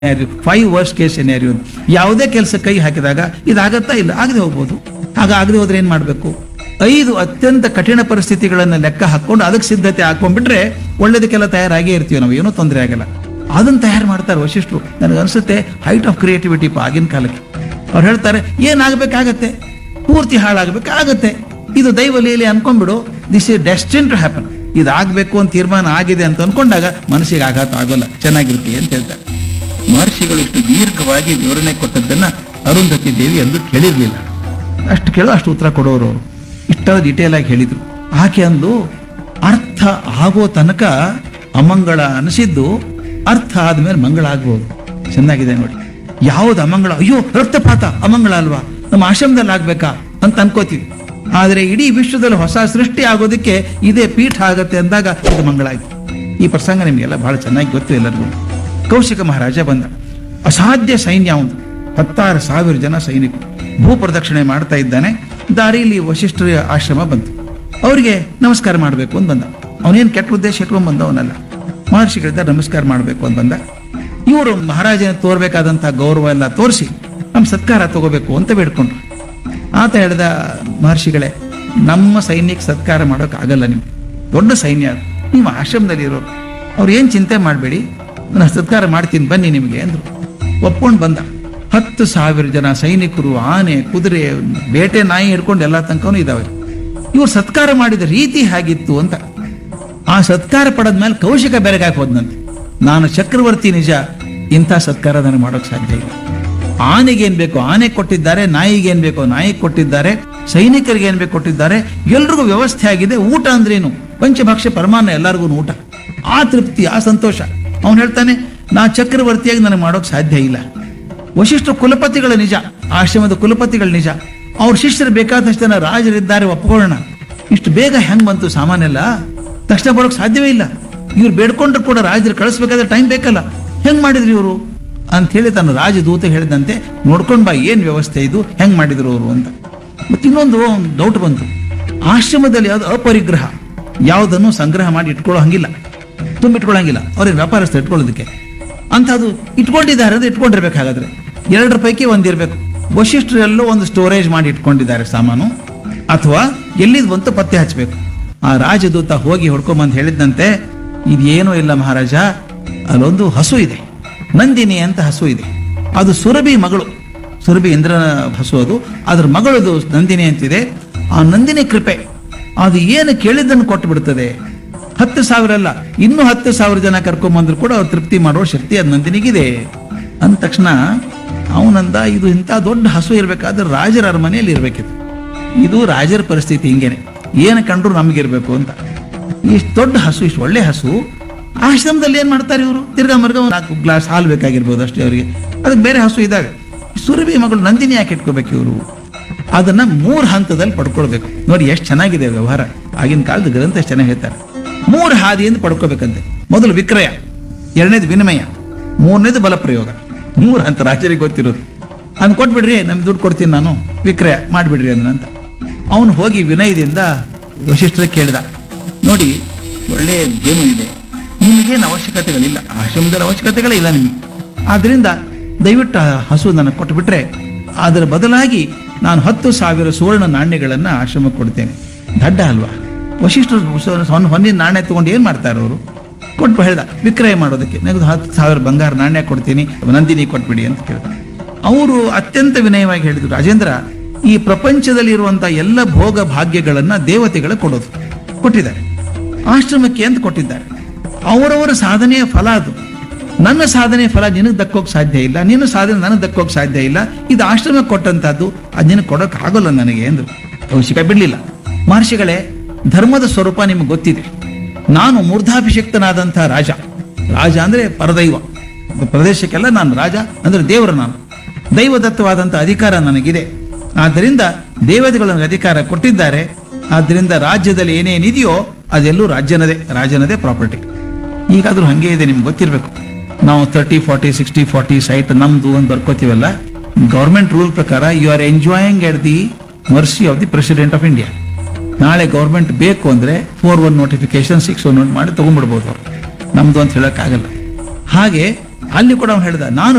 Five worst case scenario ಯಾವುದೇ ಕೆಲಸ ಕೈ ಹಾಕಿದಾಗ ಇದಾಗತ್ತಾ ಇಲ್ಲ ಆಗದೆ ಹೋಗ್ಬೋದು ಆಗ ಆಗದೆ ಹೋದ್ರೆ ಏನ್ ಮಾಡಬೇಕು ಐದು ಅತ್ಯಂತ ಕಠಿಣ ಪರಿಸ್ಥಿತಿಗಳನ್ನ ಲೆಕ್ಕ ಹಾಕೊಂಡು ಅದಕ್ಕೆ ಸಿದ್ಧತೆ ಹಾಕೊಂಡ್ಬಿಟ್ರೆ ಒಳ್ಳೇದಕ್ಕೆಲ್ಲ ತಯಾರಾಗೇ ಇರ್ತೀವಿ ನಾವು ಏನೂ ತೊಂದರೆ ಆಗಲ್ಲ ಅದನ್ನ ತಯಾರು ಮಾಡ್ತಾರೆ ವಶಿಷ್ಠರು ನನಗೆ ಅನ್ಸುತ್ತೆ ಹೈಟ್ ಆಫ್ ಕ್ರಿಯೇಟಿವಿಟಿ ಆಗಿನ ಕಾಲಕ್ಕೆ ಅವ್ರು ಹೇಳ್ತಾರೆ ಏನಾಗಬೇಕಾಗತ್ತೆ ಪೂರ್ತಿ ಹಾಳಾಗಬೇಕಾಗತ್ತೆ ಇದು ದೈವ ಲೀಲೆ ಅನ್ಕೊಂಡ್ಬಿಡು this is destined to happen ಇದಾಗಬೇಕು ಅಂತ ತೀರ್ಮಾನ ಆಗಿದೆ ಅಂತ ಅನ್ಕೊಂಡಾಗ ಮನಸ್ಸಿಗೆ ಆಘಾತ ಆಗೋಲ್ಲ ಚೆನ್ನಾಗಿರುತ್ತೆ ಅಂತ ಹೇಳ್ತಾರೆ ಮಹರ್ಷಿಗಳು ಇಷ್ಟು ದೀರ್ಘವಾಗಿ ವಿವರಣೆ ಕೊಟ್ಟದ್ದನ್ನ ಅರುಂಧತಿ ದೇವಿ ಎಂದು ಕೇಳಿರ್ಲಿಲ್ಲ ಅಷ್ಟು ಕೇಳೋ ಅಷ್ಟು ಉತ್ತರ ಕೊಡೋರು ಅವರು ಇಷ್ಟೆಲ್ಲ ಡೀಟೇಲ್ ಆಗಿ ಹೇಳಿದ್ರು ಆಕೆ ಅಂದು ಅರ್ಥ ಆಗೋ ತನಕ ಅಮಂಗಳ ಅನಿಸಿದ್ದು ಅರ್ಥ ಆದ್ಮೇಲೆ ಮಂಗಳ ಆಗ್ಬೋದು ಚೆನ್ನಾಗಿದೆ ನೋಡಿ ಯಾವ್ದು ಅಮಂಗಳ ಅಯ್ಯೋ ರಕ್ತಪಾತ ಅಮಂಗಳ ಅಲ್ವಾ ನಮ್ಮ ಆಶ್ರಮದಲ್ಲಿ ಆಗ್ಬೇಕಾ ಅಂತ ಅನ್ಕೋತೀವಿ ಆದ್ರೆ ಇಡೀ ವಿಶ್ವದಲ್ಲಿ ಹೊಸ ಸೃಷ್ಟಿ ಆಗೋದಕ್ಕೆ ಇದೇ ಪೀಠ ಆಗತ್ತೆ ಅಂದಾಗ ಇದು ಮಂಗಳ ಆಯ್ತು ಈ ಪ್ರಸಂಗ ನಿಮಗೆಲ್ಲ ಬಹಳ ಚೆನ್ನಾಗಿ ಗೊತ್ತು ಎಲ್ಲರಿಗೂ ಕೌಶಿಕ ಮಹಾರಾಜ ಬಂದ ಅಸಾಧ್ಯ ಸೈನ್ಯ ಅವನು ಹತ್ತಾರು ಸಾವಿರ ಜನ ಸೈನಿಕರು ಭೂ ಪ್ರದಕ್ಷಿಣೆ ಮಾಡ್ತಾ ಇದ್ದಾನೆ ದಾರಿಯಲ್ಲಿ ವಶಿಷ್ಠರ ಆಶ್ರಮ ಬಂತು ಅವರಿಗೆ ನಮಸ್ಕಾರ ಮಾಡಬೇಕು ಅಂತ ಬಂದ ಅವನೇನು ಕೆಟ್ಟ ಉದ್ದೇಶ ಇಟ್ಕೊಂಡ್ ಬಂದವನಲ್ಲ ಮಹರ್ಷಿಗಳಿಂದ ನಮಸ್ಕಾರ ಮಾಡಬೇಕು ಅಂತ ಬಂದ ಇವರು ಮಹಾರಾಜನ ತೋರ್ಬೇಕಾದಂತಹ ಗೌರವ ಎಲ್ಲ ತೋರಿಸಿ ನಮ್ಮ ಸತ್ಕಾರ ತಗೋಬೇಕು ಅಂತ ಬೇಡ್ಕೊಂಡ್ರು ಆತ ಹೇಳಿದ ಮಹರ್ಷಿಗಳೇ ನಮ್ಮ ಸೈನ್ಯಕ್ಕೆ ಸತ್ಕಾರ ಮಾಡೋಕೆ ಆಗಲ್ಲ ನಿಮ್ಗೆ ದೊಡ್ಡ ಸೈನ್ಯ ಅದು. ನೀವು ಆಶ್ರಮದಲ್ಲಿ ಇರೋರು ಅವ್ರು ಏನು ಚಿಂತೆ ಮಾಡಬೇಡಿ ನಾನು ಸತ್ಕಾರ ಮಾಡ್ತೀನಿ ಬನ್ನಿ ನಿಮಗೆ ಅಂದ್ರು ಒಪ್ಕೊಂಡು ಬಂದ ಹತ್ತು ಸಾವಿರ ಜನ ಸೈನಿಕರು ಆನೆ ಕುದುರೆ ಬೇಟೆ ನಾಯಿ ಹಿಡ್ಕೊಂಡು ಎಲ್ಲ ತನಕನೂ ಇದಾವೆ ಇವ್ರು ಸತ್ಕಾರ ಮಾಡಿದ ರೀತಿ ಹೇಗಿತ್ತು ಅಂತ ಆ ಸತ್ಕಾರ ಪಡೆದ್ಮೇಲೆ ಕೌಶಿಕ ಬೆರಗಾಕ್ ಹೋದ್ನಂತೆ ನಾನು ಚಕ್ರವರ್ತಿ ನಿಜ ಇಂಥ ಸತ್ಕಾರ ನನಗೆ ಮಾಡೋಕೆ ಸಾಧ್ಯ ಇಲ್ಲ ಆನೆಗೆ ಏನ್ ಬೇಕು ಆನೆ ಕೊಟ್ಟಿದ್ದಾರೆ ನಾಯಿಗೆ ಏನ್ ಬೇಕು ನಾಯಿ ಕೊಟ್ಟಿದ್ದಾರೆ ಸೈನಿಕರಿಗೆ ಏನ್ ಬೇಕು ಕೊಟ್ಟಿದ್ದಾರೆ ಎಲ್ರಿಗೂ ವ್ಯವಸ್ಥೆ ಆಗಿದೆ ಊಟ ಅಂದ್ರೇನು ಪಂಚಭಕ್ಷ ಪರಮಾನ ಎಲ್ಲರಿಗೂ ಊಟ ಆ ತೃಪ್ತಿ ಆ ಸಂತೋಷ ಅವನು ಹೇಳ್ತಾನೆ ನಾ ಚಕ್ರವರ್ತಿಯಾಗಿ ನನಗೆ ಮಾಡೋಕೆ ಸಾಧ್ಯ ಇಲ್ಲ ವಶಿಷ್ಠ ಕುಲಪತಿಗಳ ನಿಜ ಆಶ್ರಮದ ಕುಲಪತಿಗಳ ನಿಜ ಅವ್ರ ಶಿಷ್ಯರು ಬೇಕಾದಷ್ಟು ಜನ ರಾಜರಿದ್ದಾರೆ ಒಪ್ಕೊಳ್ಳೋಣ ಇಷ್ಟು ಬೇಗ ಹೆಂಗ್ ಬಂತು ಸಾಮಾನೆಲ್ಲ ತಕ್ಷಣ ಬರೋಕ್ ಸಾಧ್ಯವೇ ಇಲ್ಲ ಇವ್ರು ಬೇಡ್ಕೊಂಡ್ರು ಕೂಡ ರಾಜರು ಕಳಿಸ್ಬೇಕಾದ್ರೆ ಟೈಮ್ ಬೇಕಲ್ಲ ಹೆಂಗ್ ಮಾಡಿದ್ರು ಇವರು ಅಂತ ಹೇಳಿ ತನ್ನ ರಾಜದೂತ ಹೇಳಿದಂತೆ ನೋಡ್ಕೊಂಡ್ ಬಾ ಏನ್ ವ್ಯವಸ್ಥೆ ಇದು ಹೆಂಗ್ ಮಾಡಿದ್ರು ಅವರು ಅಂತ ಮತ್ತೆ ಇನ್ನೊಂದು ಡೌಟ್ ಬಂತು ಆಶ್ರಮದಲ್ಲಿ ಯಾವ್ದು ಅಪರಿಗ್ರಹ ಯಾವುದನ್ನು ಸಂಗ್ರಹ ಮಾಡಿ ಇಟ್ಕೊಳ್ಳೋ ಹಂಗಿಲ್ಲ ತುಂಬಿಟ್ಕೊಳ್ಳಂಗಿಲ್ಲ ಅವ್ರಿಗೆ ವ್ಯಾಪಾರಸ್ಥ ಇಟ್ಕೊಳ್ಳೋದಕ್ಕೆ ಅಂಥದ್ದು ಇಟ್ಕೊಂಡಿದ್ದಾರೆ ಅಂದ್ರೆ ಇಟ್ಕೊಂಡಿರ್ಬೇಕಾಗಾದ್ರೆ ಎರಡರ ಪೈಕಿ ಒಂದಿರ್ಬೇಕು ವಶಿಷ್ಠರು ಎಲ್ಲೋ ಒಂದು ಸ್ಟೋರೇಜ್ ಮಾಡಿ ಇಟ್ಕೊಂಡಿದ್ದಾರೆ ಸಾಮಾನು ಅಥವಾ ಎಲ್ಲಿದ್ ಬಂತು ಪತ್ತೆ ಹಚ್ಚಬೇಕು ಆ ರಾಜದೂತ ಹೋಗಿ ಹೊಡ್ಕೊಂಬಂದು ಹೇಳಿದ್ದಂತೆ ಇದೇನೂ ಇಲ್ಲ ಮಹಾರಾಜ ಅಲ್ಲೊಂದು ಹಸು ಇದೆ ನಂದಿನಿ ಅಂತ ಹಸು ಇದೆ ಅದು ಸುರಭಿ ಮಗಳು ಸುರಭಿ ಇಂದ್ರನ ಹಸು ಅದು ಅದ್ರ ಮಗಳದು ನಂದಿನಿ ಅಂತಿದೆ ಆ ನಂದಿನಿ ಕೃಪೆ ಅದು ಏನು ಕೇಳಿದ್ದನ್ನು ಕೊಟ್ಟು ಬಿಡ್ತದೆ ಹತ್ತು ಸಾವಿರ ಅಲ್ಲ ಇನ್ನೂ ಹತ್ತು ಸಾವಿರ ಜನ ಕರ್ಕೊಂಬಂದ್ರು ಕೂಡ ಅವ್ರು ತೃಪ್ತಿ ಮಾಡೋ ಶಕ್ತಿ ಅದು ನಂದಿನಿಗಿದೆ ಅಂದ ತಕ್ಷಣ ಅವನಂದ ಇದು ಇಂಥ ದೊಡ್ಡ ಹಸು ಇರ್ಬೇಕಾದ್ರೆ ರಾಜರ ಅರಮನೆಯಲ್ಲಿ ಇರ್ಬೇಕಿತ್ತು ಇದು ರಾಜರ ಪರಿಸ್ಥಿತಿ ಹಿಂಗೇನೆ ಏನು ಕಂಡ್ರು ನಮಗಿರ್ಬೇಕು ಅಂತ ಇಷ್ಟು ದೊಡ್ಡ ಹಸು ಇಷ್ಟು ಒಳ್ಳೆ ಹಸು ಆಶ್ರಮದಲ್ಲಿ ಏನ್ ಮಾಡ್ತಾರೆ ಇವರು ತಿರ್ಗಾ ಮರ್ಗ ಒಂದ್ ನಾಲ್ಕು ಗ್ಲಾಸ್ ಹಾಲು ಬೇಕಾಗಿರ್ಬೋದು ಅಷ್ಟೇ ಅವರಿಗೆ ಅದಕ್ಕೆ ಬೇರೆ ಹಸು ಇದಾಗ ಸುರಭಿ ಮಗಳು ನಂದಿನಿ ಯಾಕೆ ಇಟ್ಕೋಬೇಕು ಇವರು ಅದನ್ನ ಮೂರು ಹಂತದಲ್ಲಿ ಪಡ್ಕೊಳ್ಬೇಕು ನೋಡಿ ಎಷ್ಟು ಚೆನ್ನಾಗಿದೆ ವ್ಯವಹಾರ ಆಗಿನ ಕಾಲದ ಗ್ರಂಥ ಎಷ್ಟು ಚೆನ್ನಾಗಿ ಹೇಳ್ತಾರೆ ಮೂರು ಹಾದಿಯಿಂದ ಪಡ್ಕೋಬೇಕಂತೆ ಮೊದಲು ವಿಕ್ರಯ ಎರಡನೇದು ವಿನಿಮಯ ಮೂರನೇದು ಬಲಪ್ರಯೋಗ ಮೂರು ಹಂತ ರಾಜರಿಗೆ ಗೊತ್ತಿರೋದು ಅದನ್ನ ಕೊಟ್ಬಿಡ್ರಿ ನಮ್ಗೆ ದುಡ್ಡು ಕೊಡ್ತೀನಿ ನಾನು ವಿಕ್ರಯ ಮಾಡಿಬಿಡ್ರಿ ಅದನ್ನ ಅಂತ ಅವನು ಹೋಗಿ ವಿನಯದಿಂದ ವಶಿಷ್ಠರ ಕೇಳಿದ ನೋಡಿ ಒಳ್ಳೆ ಗೇಮು ಇದೆ ನಿಮಗೇನು ಅವಶ್ಯಕತೆಗಳಿಲ್ಲ ಆಶ್ರಮದಲ್ಲಿ ಅವಶ್ಯಕತೆಗಳೇ ಇಲ್ಲ ನಿಮಗೆ ಆದ್ರಿಂದ ದಯವಿಟ್ಟು ಆ ಹಸು ನನಗೆ ಕೊಟ್ಟುಬಿಟ್ರೆ ಅದರ ಬದಲಾಗಿ ನಾನು ಹತ್ತು ಸಾವಿರ ಸುವರ್ಣ ನಾಣ್ಯಗಳನ್ನ ಆಶ್ರಮಕ್ಕೆ ಕೊಡ್ತೇನೆ ದಡ್ಡ ಅಲ್ವಾ ವಶಿಷ್ಠರು ಸೊನ್ನ ಹೊನ್ನಿನ ನಾಣ್ಯ ತಗೊಂಡು ಏನ್ ಮಾಡ್ತಾರೆ ಅವರು ಕೊಟ್ಟು ಹೇಳ್ದ ವಿಕ್ರಯ ಮಾಡೋದಕ್ಕೆ ನನಗೆ ಹತ್ತು ಸಾವಿರ ಬಂಗಾರ ನಾಣ್ಯ ಕೊಡ್ತೀನಿ ನಂದಿನಿ ಕೊಟ್ಬಿಡಿ ಅಂತ ಕೇಳಿದ ಅವರು ಅತ್ಯಂತ ವಿನಯವಾಗಿ ಹೇಳಿದ್ರು ರಾಜೇಂದ್ರ ಈ ಪ್ರಪಂಚದಲ್ಲಿ ಇರುವಂತಹ ಎಲ್ಲ ಭೋಗ ಭಾಗ್ಯಗಳನ್ನ ದೇವತೆಗಳ ಕೊಡೋದು ಕೊಟ್ಟಿದ್ದಾರೆ ಆಶ್ರಮಕ್ಕೆ ಅಂತ ಕೊಟ್ಟಿದ್ದಾರೆ ಅವರವರ ಸಾಧನೆಯ ಫಲ ಅದು ನನ್ನ ಸಾಧನೆಯ ಫಲ ನಿನಗೆ ದಕ್ಕೋಕ್ ಸಾಧ್ಯ ಇಲ್ಲ ನಿನ್ನ ಸಾಧನೆ ನನಗೆ ದಕ್ಕೋಕ್ ಸಾಧ್ಯ ಇಲ್ಲ ಇದು ಆಶ್ರಮಕ್ಕೆ ಕೊಟ್ಟಂತದ್ದು ಅದು ನಿನಗೆ ಕೊಡೋಕ್ ಆಗೋಲ್ಲ ನನಗೆ ಎಂದು ಕೌಶಿಕ ಬಿಡ್ಲಿಲ್ಲ ಮಹರ್ಷಿಗಳೇ ಧರ್ಮದ ಸ್ವರೂಪ ನಿಮಗೆ ಗೊತ್ತಿದೆ ನಾನು ಮೂರ್ಧಾಭಿಷಿಕ್ತನಾದಂತಹ ರಾಜ ರಾಜ ಅಂದ್ರೆ ಪರದೈವ ಪ್ರದೇಶಕ್ಕೆಲ್ಲ ನಾನು ರಾಜ ಅಂದ್ರೆ ದೇವರು ನಾನು ದೈವದತ್ತವಾದಂಥ ಅಧಿಕಾರ ನನಗಿದೆ ಆದ್ದರಿಂದ ದೇವತೆಗಳು ನನಗೆ ಅಧಿಕಾರ ಕೊಟ್ಟಿದ್ದಾರೆ ಆದ್ದರಿಂದ ರಾಜ್ಯದಲ್ಲಿ ಏನೇನಿದೆಯೋ ಅದೆಲ್ಲೂ ರಾಜ್ಯನದೇ ರಾಜನದೇ ಪ್ರಾಪರ್ಟಿ ಈಗಾದ್ರೂ ಹಂಗೆ ಇದೆ ನಿಮ್ಗೆ ಗೊತ್ತಿರಬೇಕು ನಾವು thirty forty sixty forty site ನಮ್ದು ಅಂತ ಬರ್ಕೋತೀವಲ್ಲ ಗೌರ್ಮೆಂಟ್ ರೂಲ್ ಪ್ರಕಾರ you are enjoying at the mercy of the President of India ನಾಳೆ ಗೌರ್ಮೆಂಟ್ ಬೇಕು ಅಂದ್ರೆ four one notification six one ಮಾಡಿ ತಗೊಂಡ್ಬಿಡ್ಬೋದು ಅವ್ರು ನಮ್ದು ಅಂತ ಹೇಳಕ್ಕಾಗಲ್ಲ ಹಾಗೆ ಅಲ್ಲಿ ಕೂಡ ಅವ್ನು ಹೇಳ್ದ ನಾನು